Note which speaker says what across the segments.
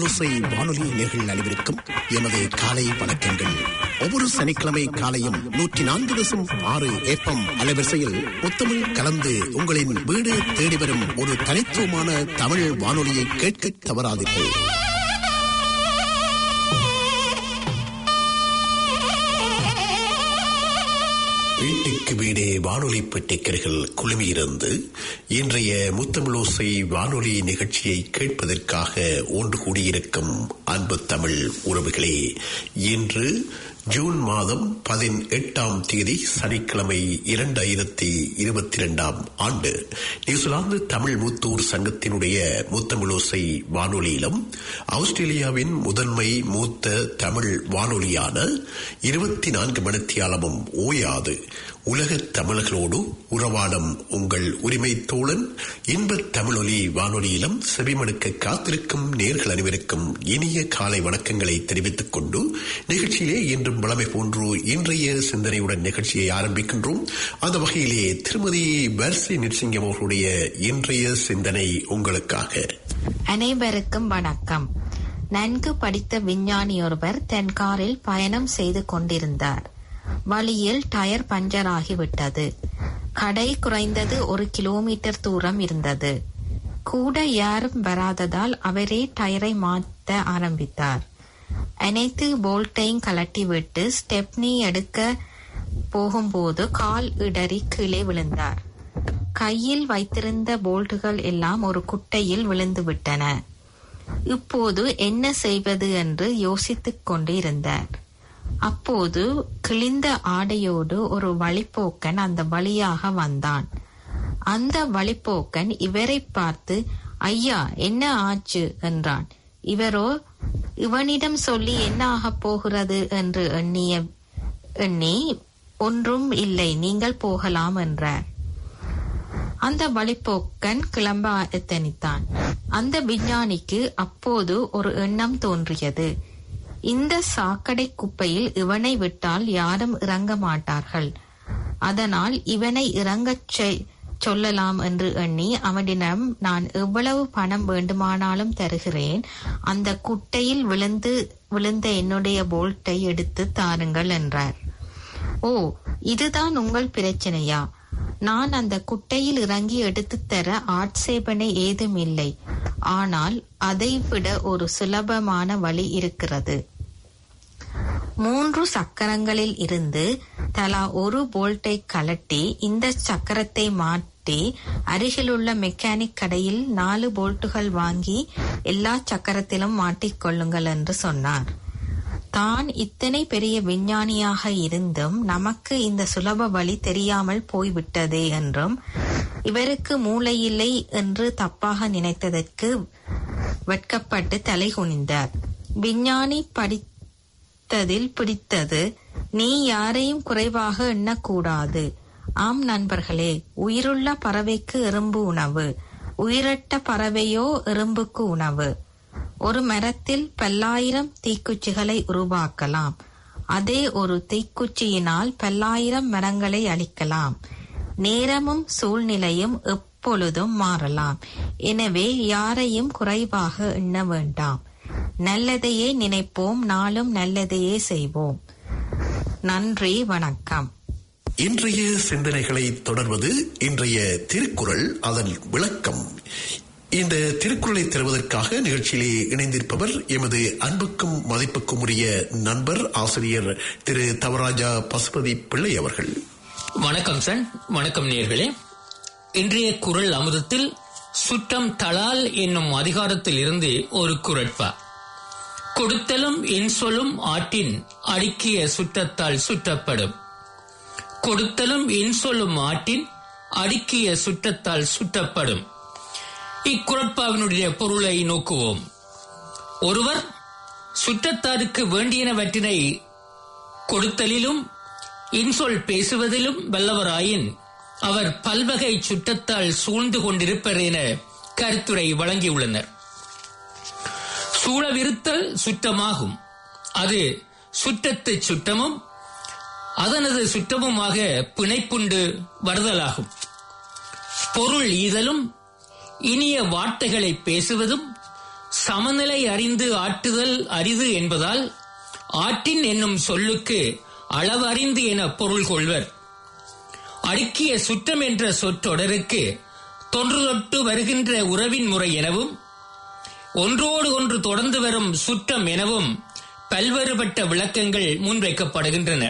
Speaker 1: முத்தமிழோசை வானொலி நேர்கள் அனைவருக்கும் எமது காலை வணக்கங்கள் ஒவ்வொரு சனிக்கிழமை காலையும் நூற்றி நான்கு தசம் ஆறு ஏப்பம் அலைவரிசையில் முத்தமிழ் கலந்து உங்களின் வீடு தேடி வரும் ஒரு தனித்துவமான தமிழ் வானொலியை கேட்க தவறாதீர்கள் வீட்டுக்கு வீடே வானொலி பெட்டிக்கர்கள் குழுமியிருந்து இன்றைய முத்தமிழோசை வானொலி நிகழ்ச்சியை கேட்பதற்காக ஒன்று கூடியிருக்கும் அன்பு தமிழ் உறவுகளே இன்று ஜூன் மாதம் பதினெட்டாம் தேதி சனிக்கிழமை இரண்டாயிரத்தி இருபத்தி இரண்டாம் ஆண்டு நியூசிலாந்து தமிழ் மூத்தூர் சங்கத்தினுடைய முத்தமிழோசை வானொலியிலும் ஆஸ்திரேலியாவின் முதன்மை மூத்த தமிழ் வானொலியான இருபத்தி நான்கு மணித்தியாலமும் ஓயாது உலக தமிழர்களோடு உறவாடும் உங்கள் உரிமை தோழன் இன்ப தமிழொலி வானொலியிலும் செவிமடுக்க காத்திருக்கும் நேர்கள் அனைவருக்கும் இனிய காலை வணக்கங்களை தெரிவித்துக் கொண்டு நிகழ்ச்சியிலே இன்றும் வளமை போன்று இன்றைய சிந்தனையுடன் நிகழ்ச்சியை ஆரம்பிக்கின்றோம் அந்த வகையிலே திருமதி வர்சி நிர்சிங்கம் அவர்களுடைய இன்றைய சிந்தனை உங்களுக்காக
Speaker 2: அனைவருக்கும் வணக்கம் நன்கு படித்த விஞ்ஞானி ஒருவர் தென் காரில் பயணம் செய்து கொண்டிருந்தார் வழியில் டயர் பஞ்சர் ஆகிவிட்டது கடை குறைந்தது ஒரு கிலோமீட்டர் தூரம் இருந்தது கூட யாரும் வராததால் அவரே டயரை மாற்ற ஆரம்பித்தார் அனைத்து போல்ட்டையும் கலட்டிவிட்டு ஸ்டெப்னி எடுக்க போகும்போது கால் இடறி கீழே விழுந்தார் கையில் வைத்திருந்த போல்ட்டுகள் எல்லாம் ஒரு குட்டையில் விழுந்து விட்டன இப்போது என்ன செய்வது என்று யோசித்துக் கொண்டு இருந்தார் அப்போது கிழிந்த ஆடையோடு ஒரு வழிப்போக்கன் அந்த வழியாக வந்தான் அந்த வழிப்போக்கன் இவரை பார்த்து ஐயா என்ன ஆச்சு என்றான் இவரோ இவனிடம் சொல்லி என்ன ஆகப் போகிறது என்று எண்ணிய எண்ணி ஒன்றும் இல்லை நீங்கள் போகலாம் என்றார் அந்த வழிப்போக்கன் கிளம்ப எத்தனித்தான் அந்த விஞ்ஞானிக்கு அப்போது ஒரு எண்ணம் தோன்றியது இந்த சாக்கடை குப்பையில் இவனை விட்டால் யாரும் இறங்க மாட்டார்கள் அதனால் இவனை இறங்கச் சொல்லலாம் என்று எண்ணி அவனிடம் நான் எவ்வளவு பணம் வேண்டுமானாலும் தருகிறேன் அந்த குட்டையில் விழுந்து விழுந்த என்னுடைய போல்ட்டை எடுத்து தாருங்கள் என்றார் ஓ இதுதான் உங்கள் பிரச்சனையா நான் அந்த குட்டையில் இறங்கி எடுத்து தர ஆட்சேபனை ஏதும் இல்லை ஆனால் அதைவிட ஒரு சுலபமான வழி இருக்கிறது மூன்று சக்கரங்களில் இருந்து தலா ஒரு போல்ட்டை கலட்டி இந்த சக்கரத்தை மாற்றி அருகிலுள்ள மெக்கானிக் கடையில் நாலு போல்ட்டுகள் வாங்கி எல்லா சக்கரத்திலும் மாட்டிக்கொள்ளுங்கள் என்று சொன்னார் தான் இத்தனை பெரிய விஞ்ஞானியாக இருந்தும் நமக்கு இந்த சுலப வழி தெரியாமல் போய்விட்டதே என்றும் இவருக்கு மூளையில்லை என்று தப்பாக நினைத்ததற்கு வெட்கப்பட்டு தலை குனிந்தார் விஞ்ஞானி படித்ததில் பிடித்தது நீ யாரையும் குறைவாக எண்ணக்கூடாது ஆம் நண்பர்களே உயிருள்ள பறவைக்கு எறும்பு உணவு உயிரட்ட பறவையோ எறும்புக்கு உணவு ஒரு மரத்தில் பல்லாயிரம் தீக்குச்சிகளை உருவாக்கலாம் அதே ஒரு தீக்குச்சியினால் பல்லாயிரம் மரங்களை அழிக்கலாம் நேரமும் சூழ்நிலையும் எப்பொழுதும் மாறலாம் எனவே யாரையும் குறைவாக எண்ண வேண்டாம் நல்லதையே நினைப்போம் நாளும் நல்லதையே செய்வோம் நன்றி வணக்கம்
Speaker 1: இன்றைய சிந்தனைகளை தொடர்வது இன்றைய திருக்குறள் அதன் விளக்கம் இந்த திருக்குறளை தருவதற்காக நிகழ்ச்சியிலே இணைந்திருப்பவர் எமது அன்புக்கும் மதிப்புக்கும் உரிய நண்பர் ஆசிரியர் திரு தவராஜா பசுபதி பிள்ளை அவர்கள்
Speaker 3: வணக்கம் சார் வணக்கம் நேர்களே இன்றைய குரல் அமுதத்தில் சுற்றம் தளால் என்னும் அதிகாரத்தில் இருந்து ஒரு குரட்பா கொடுத்தலும் இன்சொலும் ஆட்டின் அடுக்கிய சுற்றத்தால் சுற்றப்படும் கொடுத்தலும் இன்சொலும் ஆட்டின் அடுக்கிய சுற்றத்தால் சுற்றப்படும் இக்குரட்பாவினுடைய பொருளை நோக்குவோம் ஒருவர் சுற்றத்தாருக்கு வேண்டியனவற்றினை கொடுத்தலிலும் இன்சொல் பேசுவதிலும் வல்லவராயின் அவர் பல்வகை சுற்றத்தால் சூழ்ந்து கொண்டிருப்பர் என கருத்துரை வழங்கியுள்ளனர் சூழவிருத்தல் சுற்றமாகும் அது சுற்றத்து சுற்றமும் அதனது சுற்றமுமாக பிணைப்புண்டு வருதலாகும் பொருள் ஈதலும் இனிய வார்த்தைகளை பேசுவதும் சமநிலை அறிந்து ஆட்டுதல் அரிது என்பதால் ஆட்டின் என்னும் சொல்லுக்கு அளவறிந்து என பொருள் கொள்வர் அடுக்கிய சுற்றம் என்ற சொற்றொடருக்கு தொன்று தொட்டு வருகின்ற உறவின் முறை எனவும் ஒன்றோடு ஒன்று தொடர்ந்து வரும் சுற்றம் எனவும் பல்வேறுபட்ட விளக்கங்கள் முன்வைக்கப்படுகின்றன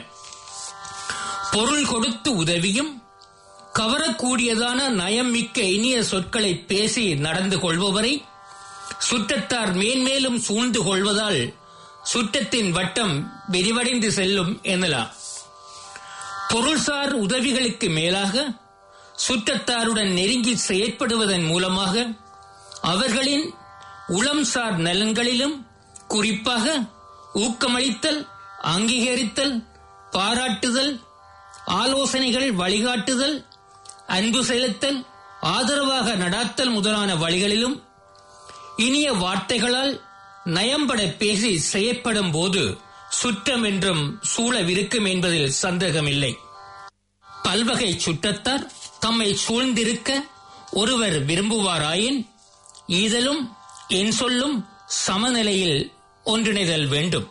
Speaker 3: பொருள் கொடுத்து உதவியும் கவரக்கூடியதான நயம் மிக்க இனிய சொற்களை பேசி நடந்து கொள்பவரை சுற்றத்தார் மேன்மேலும் சூழ்ந்து கொள்வதால் சுற்றத்தின் வட்டம் விரிவடைந்து செல்லும் எனலாம் பொருள்சார் உதவிகளுக்கு மேலாக சுற்றத்தாருடன் நெருங்கி செயற்படுவதன் மூலமாக அவர்களின் உளம் சார் நலன்களிலும் குறிப்பாக ஊக்கமளித்தல் அங்கீகரித்தல் பாராட்டுதல் ஆலோசனைகள் வழிகாட்டுதல் அன்பு செலுத்தல் ஆதரவாக நடாத்தல் முதலான வழிகளிலும் இனிய வார்த்தைகளால் நயம்பட பேசி செயற்படும் போது சுற்றம் என்றும் சூழவிருக்கும் என்பதில் சந்தேகமில்லை பல்வகை சுற்றத்தார் தம்மை சூழ்ந்திருக்க ஒருவர் விரும்புவாராயின் ஈதலும் என் சொல்லும் சமநிலையில் ஒன்றிணைதல் வேண்டும்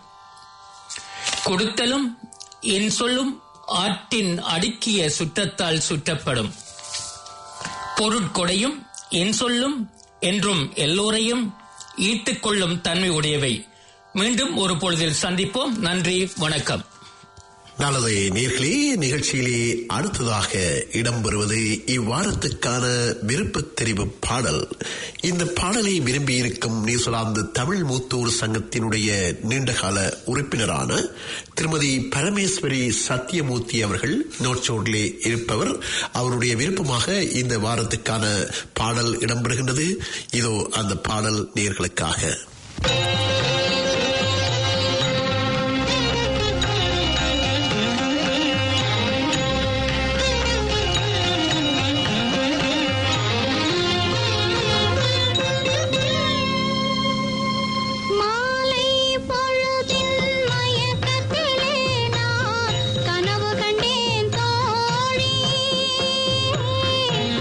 Speaker 3: கொடுத்தலும் என் சொல்லும் ஆற்றின் அடுக்கிய சுற்றத்தால் சுற்றப்படும் பொருட்கொடையும் என் சொல்லும் என்றும் எல்லோரையும் ஈர்த்துக் கொள்ளும் தன்மை உடையவை மீண்டும் ஒரு பொழுதில் சந்திப்போம் நன்றி வணக்கம்
Speaker 1: நல்லது நேர்களே நிகழ்ச்சியிலே அடுத்ததாக இடம்பெறுவது இவ்வாரத்துக்கான விருப்பத் தெரிவு பாடல் இந்த பாடலை விரும்பியிருக்கும் நியூசிலாந்து தமிழ் மூத்தூர் சங்கத்தினுடைய நீண்டகால உறுப்பினரான திருமதி பரமேஸ்வரி சத்தியமூர்த்தி அவர்கள் நோட்சோடிலே இருப்பவர் அவருடைய விருப்பமாக இந்த வாரத்துக்கான பாடல் இடம்பெறுகின்றது இதோ அந்த பாடல் நேர்களுக்காக
Speaker 4: மாலை பொழுதின் மயக்கத்திலே நான் கனவு கண்டேன் தோழி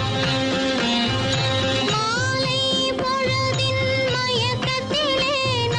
Speaker 4: மாலை பொழுதின் மயக்கத்திலே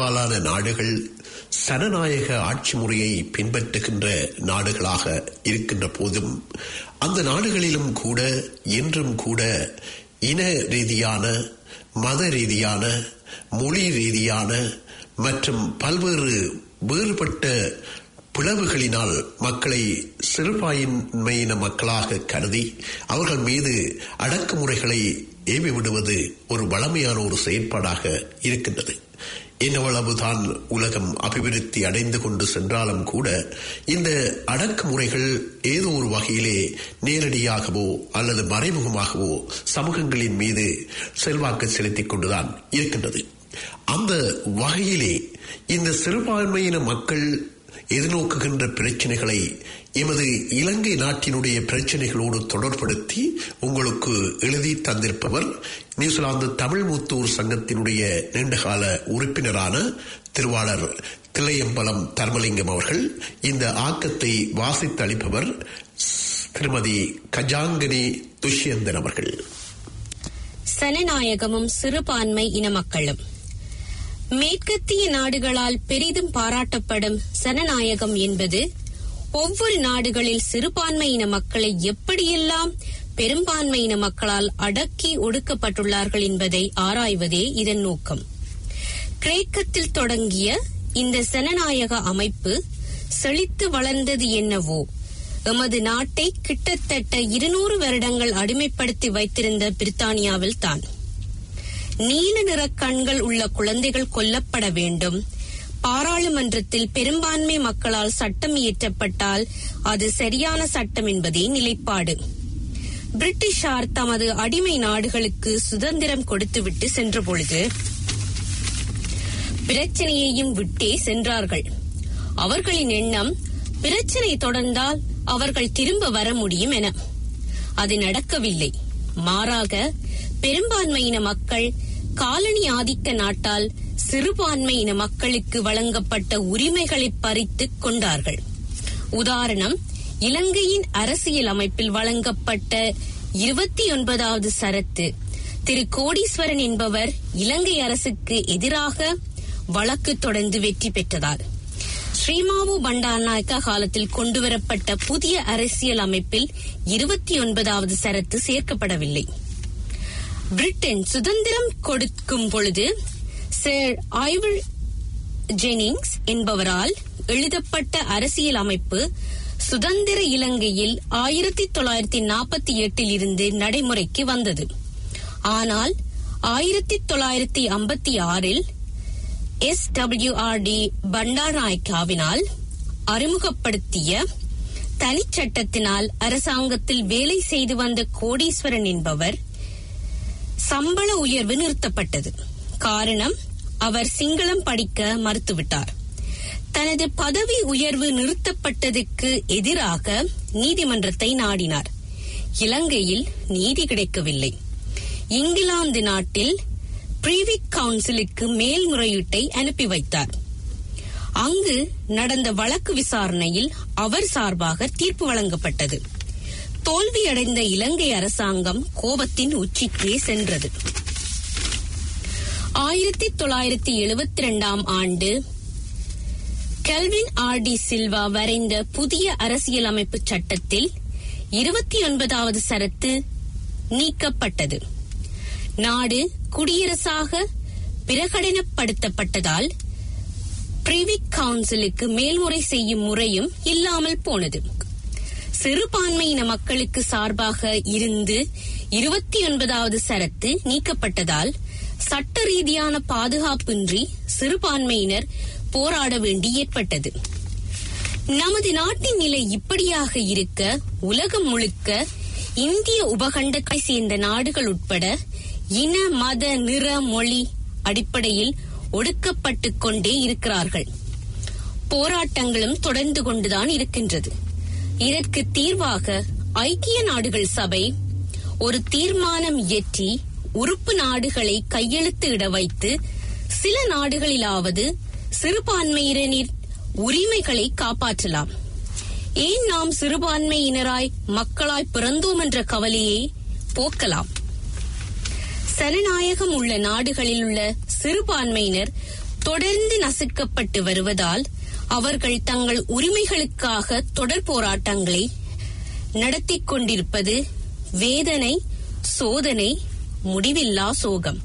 Speaker 1: பெரும்பாலான நாடுகள் சனநாயக ஆட்சி முறையை பின்பற்றுகின்ற நாடுகளாக இருக்கின்ற போதும் அந்த நாடுகளிலும் கூட இன்றும் கூட இன ரீதியான மத ரீதியான மொழி ரீதியான மற்றும் பல்வேறு வேறுபட்ட பிளவுகளினால் மக்களை சிறுபான்மையின மக்களாக கருதி அவர்கள் மீது அடக்குமுறைகளை ஏவி விடுவது ஒரு வளமையான ஒரு செயற்பாடாக இருக்கின்றது என்னவளவுதான் உலகம் அபிவிருத்தி அடைந்து கொண்டு சென்றாலும் கூட இந்த அடக்குமுறைகள் ஏதோ ஒரு வகையிலே நேரடியாகவோ அல்லது மறைமுகமாகவோ சமூகங்களின் மீது செல்வாக்கு செலுத்திக் கொண்டுதான் இருக்கின்றது அந்த வகையிலே இந்த சிறுபான்மையின மக்கள் எதிர்நோக்குகின்ற பிரச்சனைகளை எமது இலங்கை நாட்டினுடைய பிரச்சனைகளோடு தொடர்படுத்தி உங்களுக்கு எழுதி தந்திருப்பவர் நியூசிலாந்து தமிழ் முத்தூர் சங்கத்தினுடைய நீண்டகால உறுப்பினரான திருவாளர் தில்லையம்பலம் தர்மலிங்கம் அவர்கள் இந்த ஆக்கத்தை வாசித்து அளிப்பவர் திருமதி கஜாங்கனி துஷ்யந்தன் அவர்கள்
Speaker 5: சனநாயகமும் சிறுபான்மை இன மக்களும் மேற்கத்திய நாடுகளால் பெரிதும் பாராட்டப்படும் சனநாயகம் என்பது ஒவ்வொரு நாடுகளில் சிறுபான்மையின மக்களை எப்படியெல்லாம் பெரும்பான்மையின மக்களால் அடக்கி ஒடுக்கப்பட்டுள்ளார்கள் என்பதை ஆராய்வதே இதன் நோக்கம் கிரேக்கத்தில் தொடங்கிய இந்த சனநாயக அமைப்பு செழித்து வளர்ந்தது என்னவோ எமது நாட்டை கிட்டத்தட்ட இருநூறு வருடங்கள் அடிமைப்படுத்தி வைத்திருந்த பிரித்தானியாவில் தான் நீல நிற கண்கள் உள்ள குழந்தைகள் கொல்லப்பட வேண்டும் பாராளுமன்றத்தில் பெரும்பான்மை மக்களால் சட்டம் இயற்றப்பட்டால் அது சரியான சட்டம் என்பதே நிலைப்பாடு பிரிட்டிஷார் தமது அடிமை நாடுகளுக்கு சுதந்திரம் கொடுத்துவிட்டு சென்ற பொழுது பிரச்சனையையும் விட்டே சென்றார்கள் அவர்களின் எண்ணம் பிரச்சனை தொடர்ந்தால் அவர்கள் திரும்ப வர முடியும் என அது நடக்கவில்லை மாறாக பெரும்பான்மையின மக்கள் காலனி ஆதிக்க நாட்டால் சிறுபான்மையின மக்களுக்கு வழங்கப்பட்ட உரிமைகளை பறித்துக் கொண்டார்கள் உதாரணம் இலங்கையின் அரசியல் அமைப்பில் வழங்கப்பட்ட இருபத்தி ஒன்பதாவது சரத்து திரு கோடீஸ்வரன் என்பவர் இலங்கை அரசுக்கு எதிராக வழக்கு தொடர்ந்து வெற்றி பெற்றதார் ஸ்ரீமாவு பண்டாரநாயக்கா காலத்தில் கொண்டுவரப்பட்ட புதிய அரசியல் அமைப்பில் இருபத்தி ஒன்பதாவது சரத்து சேர்க்கப்படவில்லை பிரிட்டன் சுதந்திரம் கொடுக்கும் பொழுது சர் ஐவர் ஜெனிங்ஸ் என்பவரால் எழுதப்பட்ட அரசியல் அமைப்பு சுதந்திர இலங்கையில் ஆயிரத்தி தொள்ளாயிரத்தி நாற்பத்தி எட்டில் இருந்து நடைமுறைக்கு வந்தது ஆனால் ஆயிரத்தி தொள்ளாயிரத்தி ஐம்பத்தி ஆறில் எஸ் டபிள்யூஆர்டி பண்டாரநாயக்காவினால் அறிமுகப்படுத்திய தனிச்சட்டத்தினால் அரசாங்கத்தில் வேலை செய்து வந்த கோடீஸ்வரன் என்பவர் சம்பள உயர்வு நிறுத்தப்பட்டது காரணம் அவர் சிங்களம் படிக்க மறுத்துவிட்டார் தனது பதவி உயர்வு நிறுத்தப்பட்டதுக்கு எதிராக நீதிமன்றத்தை நாடினார் இலங்கையில் நீதி கிடைக்கவில்லை இங்கிலாந்து நாட்டில் பிரிவிக் கவுன்சிலுக்கு மேல்முறையீட்டை அனுப்பி வைத்தார் அங்கு நடந்த வழக்கு விசாரணையில் அவர் சார்பாக தீர்ப்பு வழங்கப்பட்டது தோல்வியடைந்த இலங்கை அரசாங்கம் கோபத்தின் உச்சிக்கே சென்றது ஆயிரத்தி தொள்ளாயிரத்தி எழுபத்தி இரண்டாம் ஆண்டு கெல்வின் ஆர் டி சில்வா வரைந்த புதிய அரசியலமைப்பு சட்டத்தில் இருபத்தி ஒன்பதாவது சரத்து நீக்கப்பட்டது நாடு குடியரசாக பிரகடனப்படுத்தப்பட்டதால் பிரிவிக் கவுன்சிலுக்கு மேல்முறை செய்யும் முறையும் இல்லாமல் போனது சிறுபான்மையின மக்களுக்கு சார்பாக இருந்து இருபத்தி ஒன்பதாவது சரத்து நீக்கப்பட்டதால் சட்ட ரீதியான பாதுகாப்பின்றி சிறுபான்மையினர் போராட வேண்டி ஏற்பட்டது நமது நாட்டின் நிலை இப்படியாக இருக்க உலகம் முழுக்க இந்திய உபகண்டத்தை சேர்ந்த நாடுகள் உட்பட இன மத நிற மொழி அடிப்படையில் ஒடுக்கப்பட்டுக் கொண்டே இருக்கிறார்கள் போராட்டங்களும் தொடர்ந்து கொண்டுதான் இருக்கின்றது இதற்கு தீர்வாக ஐக்கிய நாடுகள் சபை ஒரு தீர்மானம் இயற்றி உறுப்பு நாடுகளை கையெழுத்து இட வைத்து சில நாடுகளிலாவது சிறுபான்மையினரின் உரிமைகளை காப்பாற்றலாம் ஏன் நாம் சிறுபான்மையினராய் மக்களாய் பிறந்தோம் என்ற கவலையை போக்கலாம் சனநாயகம் உள்ள நாடுகளில் உள்ள சிறுபான்மையினர் தொடர்ந்து நசுக்கப்பட்டு வருவதால் அவர்கள் தங்கள் உரிமைகளுக்காக தொடர் போராட்டங்களை நடத்திக் கொண்டிருப்பது வேதனை சோதனை முடிவில்லா சோகம்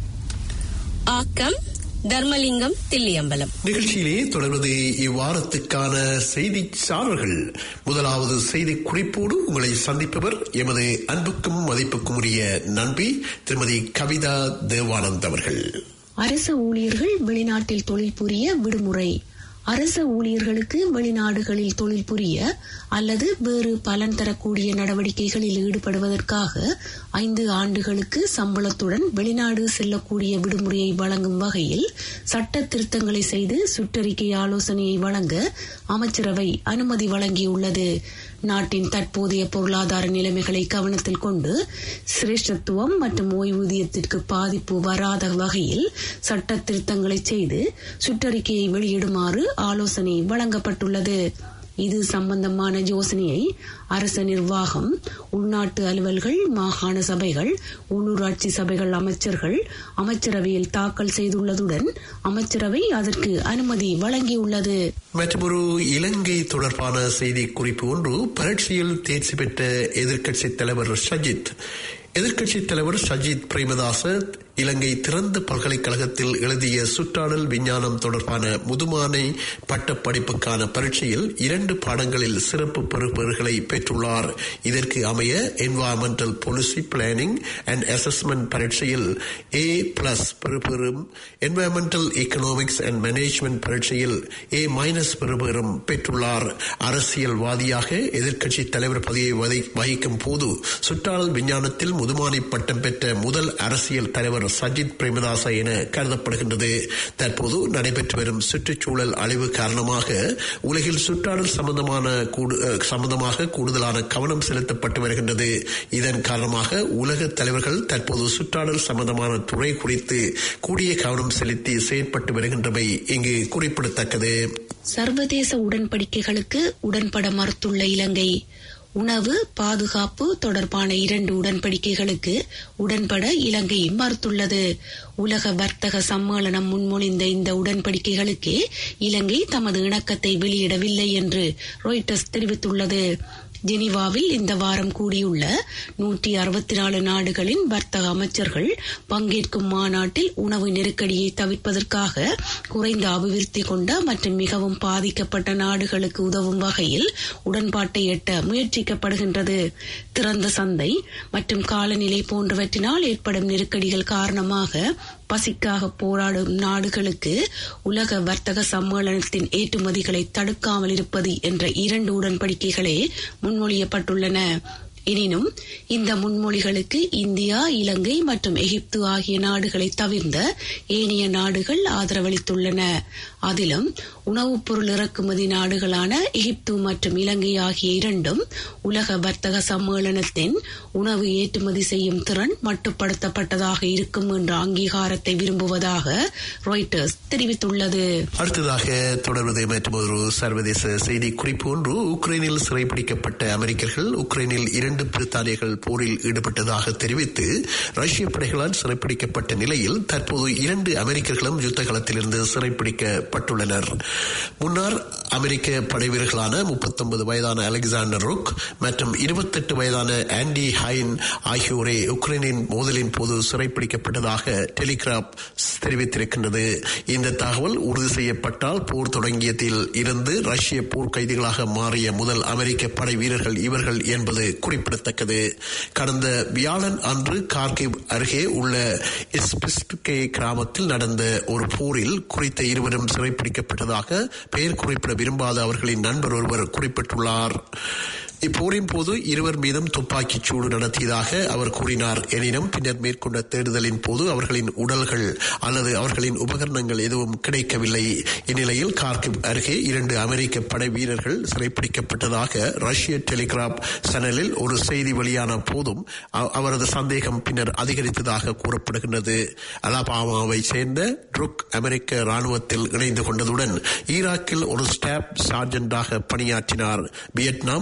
Speaker 5: ஆக்கம் தர்மலிங்கம் தில்லியம்பலம்
Speaker 1: நிகழ்ச்சியிலே தொடர்வது இவ்வாரத்துக்கான செய்தி சாரல்கள் முதலாவது செய்தி குறிப்போடு உங்களை சந்திப்பவர் எமது அன்புக்கும் மதிப்புக்கும் உரிய நண்பி திருமதி கவிதா தேவானந்த் அவர்கள்
Speaker 6: அரச ஊழியர்கள் வெளிநாட்டில் தொழில் புரிய விடுமுறை அரச ஊழியர்களுக்கு வெளிநாடுகளில் தொழில் புரிய அல்லது வேறு பலன் தரக்கூடிய நடவடிக்கைகளில் ஈடுபடுவதற்காக ஐந்து ஆண்டுகளுக்கு சம்பளத்துடன் வெளிநாடு செல்லக்கூடிய விடுமுறையை வழங்கும் வகையில் சட்ட திருத்தங்களை செய்து சுற்றறிக்கை ஆலோசனையை வழங்க அமைச்சரவை அனுமதி வழங்கியுள்ளது நாட்டின் தற்போதைய பொருளாதார நிலைமைகளை கவனத்தில் கொண்டு சிரேஷ்டத்துவம் மற்றும் ஓய்வூதியத்திற்கு பாதிப்பு வராத வகையில் சட்ட திருத்தங்களை செய்து சுற்றறிக்கையை வெளியிடுமாறு ஆலோசனை வழங்கப்பட்டுள்ளது இது சம்பந்தமான யோசனையை அரச நிர்வாகம் உள்நாட்டு அலுவல்கள் மாகாண சபைகள் உள்ளூராட்சி சபைகள் அமைச்சர்கள் அமைச்சரவையில் தாக்கல் செய்துள்ளதுடன் அமைச்சரவை அதற்கு அனுமதி வழங்கியுள்ளது
Speaker 1: மற்றொரு இலங்கை தொடர்பான செய்தி குறிப்பு ஒன்று பரீட்சையில் தேர்ச்சி பெற்ற எதிர்க்கட்சித் தலைவர் சஜித் எதிர்க்கட்சித் தலைவர் சஜித் பிரேமதாச இலங்கை திறந்த பல்கலைக்கழகத்தில் எழுதிய சுற்றாடல் விஞ்ஞானம் தொடர்பான முதுமானை பட்ட படிப்புக்கான பரீட்சையில் இரண்டு பாடங்களில் சிறப்பு பெறுபேறுகளை பெற்றுள்ளார் இதற்கு அமைய environmental policy planning and assessment பரீட்சையில் ஏ பிளஸ் பெறுபேறும் என்வாரன்மெண்டல் எக்கனாமிக்ஸ் அண்ட் மேனேஜ்மெண்ட் பரீட்சையில் ஏ மைனஸ் பெறுபேறும் பெற்றுள்ளார் அரசியல்வாதியாக எதிர்க்கட்சி தலைவர் பதவியை வகிக்கும் போது சுற்றாடல் விஞ்ஞானத்தில் முதுமானை பட்டம் பெற்ற முதல் அரசியல் தலைவர் சஜித் பிரேமதாச என கருதப்படுகின்றது தற்போது நடைபெற்று வரும் சுற்றுச்சூழல் அழிவு காரணமாக உலகில் சுற்றாடல் சம்பந்தமான சம்பந்தமாக கூடுதலான கவனம் செலுத்தப்பட்டு வருகின்றது இதன் காரணமாக உலக தலைவர்கள் தற்போது சுற்றாடல் சம்பந்தமான துறை குறித்து கூடிய கவனம் செலுத்தி செயற்பட்டு வருகின்றமை இங்கு குறிப்பிடத்தக்கது
Speaker 6: சர்வதேச உடன்படிக்கைகளுக்கு உடன்பட மறுத்துள்ள இலங்கை உணவு பாதுகாப்பு தொடர்பான இரண்டு உடன்படிக்கைகளுக்கு உடன்பட இலங்கை மறுத்துள்ளது உலக வர்த்தக சம்மேளனம் முன்மொழிந்த இந்த உடன்படிக்கைகளுக்கு இலங்கை தமது இணக்கத்தை வெளியிடவில்லை என்று ராய்டர்ஸ் தெரிவித்துள்ளது ஜெனீவாவில் இந்த வாரம் கூடியுள்ள நூற்றி அறுபத்தி நாலு நாடுகளின் வர்த்தக அமைச்சர்கள் பங்கேற்கும் மாநாட்டில் உணவு நெருக்கடியை தவிர்ப்பதற்காக குறைந்த அபிவிருத்தி கொண்ட மற்றும் மிகவும் பாதிக்கப்பட்ட நாடுகளுக்கு உதவும் வகையில் உடன்பாட்டை எட்ட முயற்சிக்கப்படுகின்றது திறந்த சந்தை மற்றும் காலநிலை போன்றவற்றினால் ஏற்படும் நெருக்கடிகள் காரணமாக பசிக்காக போராடும் நாடுகளுக்கு உலக வர்த்தக சம்மேளனத்தின் ஏற்றுமதிகளை தடுக்காமல் இருப்பது என்ற இரண்டு உடன்படிக்கைகளே முன்மொழியப்பட்டுள்ளன எனினும் இந்த முன்மொழிகளுக்கு இந்தியா இலங்கை மற்றும் எகிப்து ஆகிய நாடுகளை தவிர்ந்த ஏனைய நாடுகள் ஆதரவளித்துள்ளன அதிலும் உணவுப் பொருள் இறக்குமதி நாடுகளான எகிப்து மற்றும் இலங்கை ஆகிய இரண்டும் உலக வர்த்தக சம்மேளனத்தின் உணவு ஏற்றுமதி செய்யும் திறன் மட்டுப்படுத்தப்பட்டதாக இருக்கும் என்ற அங்கீகாரத்தை விரும்புவதாக ராய்டர்ஸ் தெரிவித்துள்ளது
Speaker 1: அடுத்ததாக தொடர்வது மற்றொரு சர்வதேச செய்தி குறிப்பு ஒன்று உக்ரைனில் சிறைப்பிடிக்கப்பட்ட அமெரிக்கர்கள் உக்ரைனில் இரண்டு பிரித்தானியர்கள் போரில் ஈடுபட்டதாக தெரிவித்து ரஷ்ய படைகளால் சிறைப்பிடிக்கப்பட்ட நிலையில் தற்போது இரண்டு அமெரிக்கர்களும் யுத்த களத்திலிருந்து சிறைப்பிடிக்கப்பட்டுள்ளனர் முன்னார் அமெரிக்க படை வீரர்களான முப்பத்தொன்பது வயதான அலெக்சாண்டர் ருக் மற்றும் இருபத்தெட்டு வயதான ஆண்டி ஹைன் ஆகியோரை உக்ரைனின் மோதலின் போது சிறைப்பிடிக்கப்பட்டதாக டெலிகிராப் தெரிவித்திருக்கின்றது இந்த தகவல் உறுதி செய்யப்பட்டால் போர் தொடங்கியதில் இருந்து ரஷ்ய போர் கைதிகளாக மாறிய முதல் அமெரிக்க படை வீரர்கள் இவர்கள் என்பது குறிப்பிடத்தக்கது கடந்த வியாழன் அன்று கார்கிவ் அருகே உள்ள இஸ்பிஸ்கே கிராமத்தில் நடந்த ஒரு போரில் குறித்த இருவரும் சிறைப்பிடிக்கப்பட்டதாக பெயர் குறிப்பிட விரும்பாத அவர்களின் நண்பர் ஒருவர் குறிப்பிட்டுள்ளார் இப்போரின் போது இருவர் மீதும் துப்பாக்கிச் சூடு நடத்தியதாக அவர் கூறினார் எனினும் பின்னர் மேற்கொண்ட தேடுதலின் போது அவர்களின் உடல்கள் அல்லது அவர்களின் உபகரணங்கள் எதுவும் கிடைக்கவில்லை இந்நிலையில் கார்கிவ் அருகே இரண்டு அமெரிக்க படை வீரர்கள் சிறைப்பிடிக்கப்பட்டதாக ரஷ்ய டெலிகிராப் சேனலில் ஒரு செய்தி வெளியான போதும் அவரது சந்தேகம் பின்னர் அதிகரித்ததாக கூறப்படுகின்றது அலபாமாவை சேர்ந்த ட்ருக் அமெரிக்க ராணுவத்தில் இணைந்து கொண்டதுடன் ஈராக்கில் ஒரு ஸ்டாப் சார்ஜென்டாக பணியாற்றினார் வியட்நாம் போருக்கு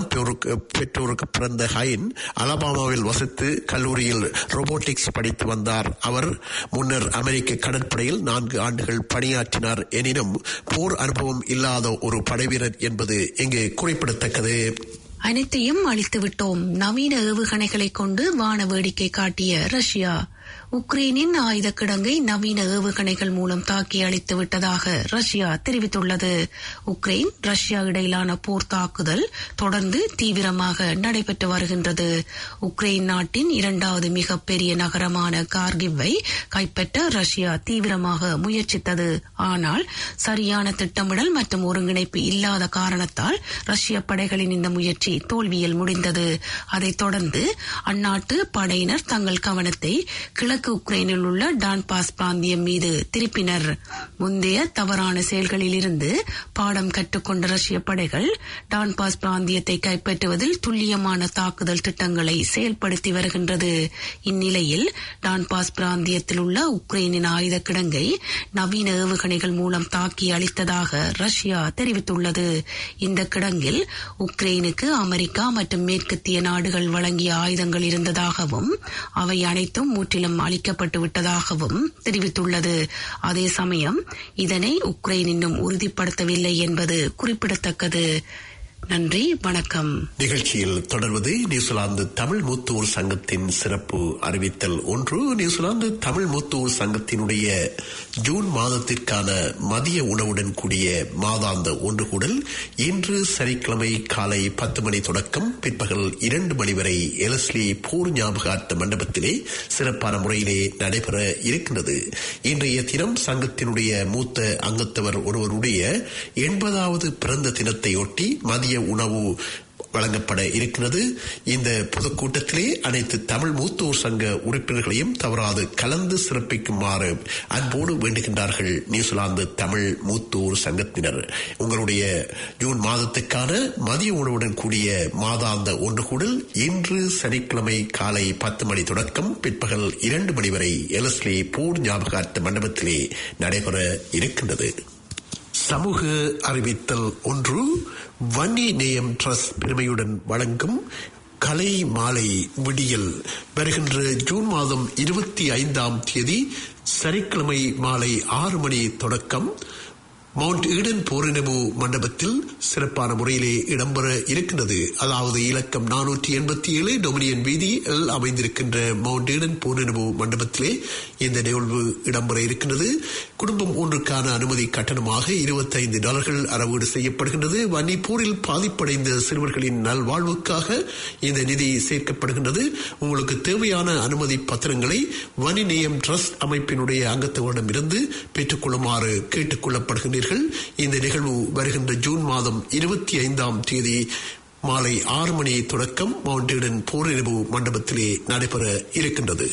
Speaker 1: பெற்றோருக்கு பிறந்த ஹைன் அலபாமாவில் வசித்து கல்லூரியில் ரோபோட்டிக்ஸ் படித்து வந்தார் அவர் முன்னர் அமெரிக்க கடற்படையில் நான்கு ஆண்டுகள் பணியாற்றினார் எனினும் போர் அனுபவம் இல்லாத ஒரு படைவீரர் என்பது இங்கு குறிப்பிடத்தக்கது
Speaker 6: அனைத்தையும் அழித்து விட்டோம் நவீன ஏவுகணைகளை கொண்டு வான வேடிக்கை காட்டிய ரஷ்யா உக்ரைனின் ஆயுத கிடங்கை நவீன ஏவுகணைகள் மூலம் தாக்கி அழித்து விட்டதாக ரஷ்யா தெரிவித்துள்ளது உக்ரைன் ரஷ்யா இடையிலான போர் தாக்குதல் தொடர்ந்து தீவிரமாக நடைபெற்று வருகின்றது உக்ரைன் நாட்டின் இரண்டாவது மிகப்பெரிய நகரமான கார்கிவை கைப்பற்ற ரஷ்யா தீவிரமாக முயற்சித்தது ஆனால் சரியான திட்டமிடல் மற்றும் ஒருங்கிணைப்பு இல்லாத காரணத்தால் ரஷ்ய படைகளின் இந்த முயற்சி தோல்வியில் முடிந்தது அதைத் தொடர்ந்து அந்நாட்டு படையினர் தங்கள் கவனத்தை கிழக்கு உக்ரைனில் உள்ள டான்பாஸ் பிராந்தியம் மீது திருப்பினர் முந்தைய தவறான செயல்களில் இருந்து பாடம் கற்றுக்கொண்ட ரஷ்ய படைகள் டான்பாஸ் பிராந்தியத்தை கைப்பற்றுவதில் துல்லியமான தாக்குதல் திட்டங்களை செயல்படுத்தி வருகின்றது இந்நிலையில் டான்பாஸ் பிராந்தியத்தில் உள்ள உக்ரைனின் ஆயுத கிடங்கை நவீன ஏவுகணைகள் மூலம் தாக்கி அளித்ததாக ரஷ்யா தெரிவித்துள்ளது இந்த கிடங்கில் உக்ரைனுக்கு அமெரிக்கா மற்றும் மேற்கத்திய நாடுகள் வழங்கிய ஆயுதங்கள் இருந்ததாகவும் அவை அனைத்தும் முற்றிலும் அளிக்கப்பட்டு விட்டதாகவும் தெரிவித்துள்ளது அதே சமயம் இதனை உக்ரைன் இன்னும் உறுதிப்படுத்தவில்லை என்பது குறிப்பிடத்தக்கது நன்றி வணக்கம்
Speaker 1: நிகழ்ச்சியில் தொடர்வது நியூசிலாந்து தமிழ் மூத்தூர் சங்கத்தின் சிறப்பு அறிவித்தல் ஒன்று நியூசிலாந்து தமிழ் மூத்தூர் சங்கத்தினுடைய ஜூன் மாதத்திற்கான மதிய உணவுடன் கூடிய மாதாந்த ஒன்று கூடல் இன்று சனிக்கிழமை காலை பத்து மணி தொடக்கம் பிற்பகல் இரண்டு மணி வரை எலஸ்லி போர் ஞாபகார்த்த மண்டபத்திலே சிறப்பான முறையிலே நடைபெற இருக்கின்றது இன்றைய தினம் சங்கத்தினுடைய மூத்த அங்கத்தவர் ஒருவருடைய எண்பதாவது பிறந்த தினத்தையொட்டி மதிய உணவு வழங்கப்பட இருக்கிறது இந்த பொதுக்கூட்டத்திலே அனைத்து தமிழ் மூத்தோர் சங்க உறுப்பினர்களையும் தவறாது கலந்து சிறப்பிக்குமாறு அன்போடு வேண்டுகின்றார்கள் நியூசிலாந்து தமிழ் மூத்தோர் சங்கத்தினர் உங்களுடைய ஜூன் மாதத்துக்கான மதிய உணவுடன் கூடிய மாதாந்த ஒன்று கூடல் இன்று சனிக்கிழமை காலை பத்து மணி தொடக்கம் பிற்பகல் இரண்டு மணி வரை எலஸ்லி போர் ஞாபகார்த்த மண்டபத்திலே நடைபெற இருக்கின்றது சமூக அறிவித்தல் ஒன்று வன்னி நேயம் ட்ரஸ்ட் பெருமையுடன் வழங்கும் கலை மாலை விடியல் வருகின்ற ஜூன் மாதம் இருபத்தி ஐந்தாம் தேதி சனிக்கிழமை மாலை ஆறு மணி தொடக்கம் மவுண்ட் ஈடன் போரினவு மண்டபத்தில் சிறப்பான முறையிலே இடம்பெற இருக்கின்றது அதாவது இலக்கம் நானூற்றி எண்பத்தி ஏழு டொமினியன் வீதியில் அமைந்திருக்கின்ற மவுண்ட் ஈடன் போரினவு மண்டபத்திலே இந்த நிகழ்வு இடம்பெற இருக்கின்றது குடும்பம் ஒன்றுக்கான அனுமதி கட்டணமாக இருபத்தைந்து டாலர்கள் அறவீடு செய்யப்படுகின்றது வன்னி போரில் பாதிப்படைந்த சிறுவர்களின் நல்வாழ்வுக்காக இந்த நிதி சேர்க்கப்படுகின்றது உங்களுக்கு தேவையான அனுமதி பத்திரங்களை வனி நேயம் ட்ரஸ்ட் அமைப்பினுடைய அங்கத்தவரிடம் இருந்து பெற்றுக்கொள்ளுமாறு கேட்டுக் கொள்ளப்படுகின்றீர்கள் இந்த நிகழ்வு வருகின்ற ஜூன் மாதம் இருபத்தி ஐந்தாம் தேதி மாலை ஆறு மணி தொடக்கம் மவுண்டேடன் போரிரவு மண்டபத்திலே நடைபெற இருக்கின்றது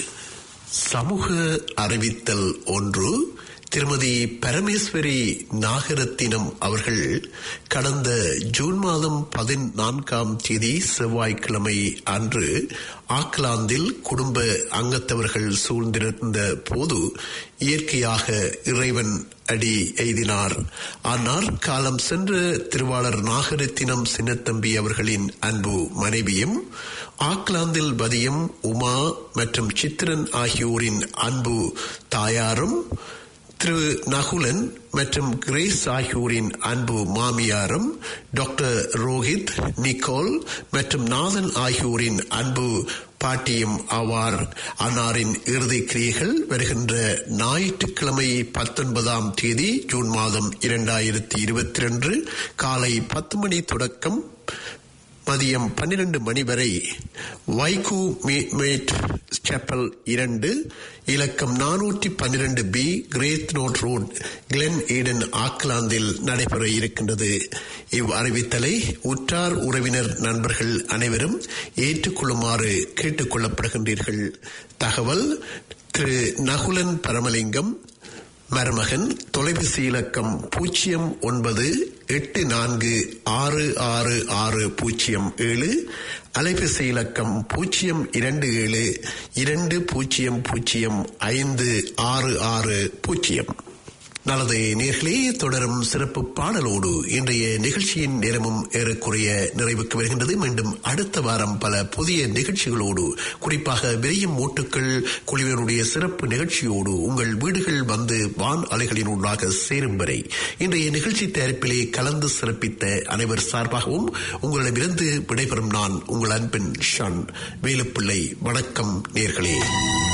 Speaker 1: சமூக அறிவித்தல் ஒன்று திருமதி பரமேஸ்வரி நாகரத்தினம் அவர்கள் கடந்த ஜூன் மாதம் பதினான்காம் தேதி செவ்வாய்க்கிழமை அன்று ஆக்லாந்தில் குடும்ப அங்கத்தவர்கள் சூழ்ந்திருந்த போது இயற்கையாக இறைவன் அடி எய்தினார் ஆனால் காலம் சென்ற திருவாளர் நாகரத்தினம் சின்னத்தம்பி அவர்களின் அன்பு மனைவியும் ஆக்லாந்தில் பதியம் உமா மற்றும் சித்திரன் ஆகியோரின் அன்பு தாயாரும் திரு நகுலன் மற்றும் கிரேஸ் ஆகியோரின் அன்பு மாமியாரும் டாக்டர் ரோஹித் நிக்கோல் மற்றும் நாதன் ஆகியோரின் அன்பு பாட்டியும் ஆவார் அன்னாரின் இறுதி கிரியைகள் வருகின்ற ஞாயிற்றுக்கிழமை பத்தொன்பதாம் தேதி ஜூன் மாதம் இரண்டாயிரத்தி இருபத்தி ரெண்டு காலை பத்து மணி தொடக்கம் மதியம் பன்னிரண்டு மணி வரை வைகூ மேட் செப்பல் இரண்டு இலக்கம் நானூற்றி பன்னிரண்டு B Great North Road Glen Eden ஆக்லாந்தில் நடைபெற இருக்கின்றது இவ் அறிவித்தலை உற்றார் உறவினர் நண்பர்கள் அனைவரும் ஏற்றுக்கொள்ளுமாறு கேட்டுக் கொள்ளப்படுகின்றீர்கள் தகவல் திரு நகுலன் பரமலிங்கம் மருமகன் தொலைபேசி இலக்கம் பூஜ்ஜியம் ஒன்பது எட்டு நான்கு ஆறு ஆறு ஆறு பூஜ்ஜியம் ஏழு அலைபேசி இலக்கம் பூஜ்ஜியம் இரண்டு ஏழு இரண்டு பூஜ்ஜியம் பூஜ்ஜியம் ஐந்து ஆறு ஆறு பூஜ்ஜியம் நல்லது நேர்களே தொடரும் சிறப்பு பாடலோடு இன்றைய நிகழ்ச்சியின் நேரமும் ஏறக்குறைய நிறைவுக்கு வருகின்றது மீண்டும் அடுத்த வாரம் பல புதிய நிகழ்ச்சிகளோடு குறிப்பாக விரையும் ஓட்டுக்கள் குழுவினுடைய சிறப்பு நிகழ்ச்சியோடு உங்கள் வீடுகள் வந்து வான் அலைகளின் உள்ளாக சேரும் வரை இன்றைய நிகழ்ச்சி தயாரிப்பிலே கலந்து சிறப்பித்த அனைவர் சார்பாகவும் உங்களிடமிருந்து விடைபெறும் நான் உங்கள் அன்பின் ஷான் வேலுப்பிள்ளை வணக்கம் நேர்களே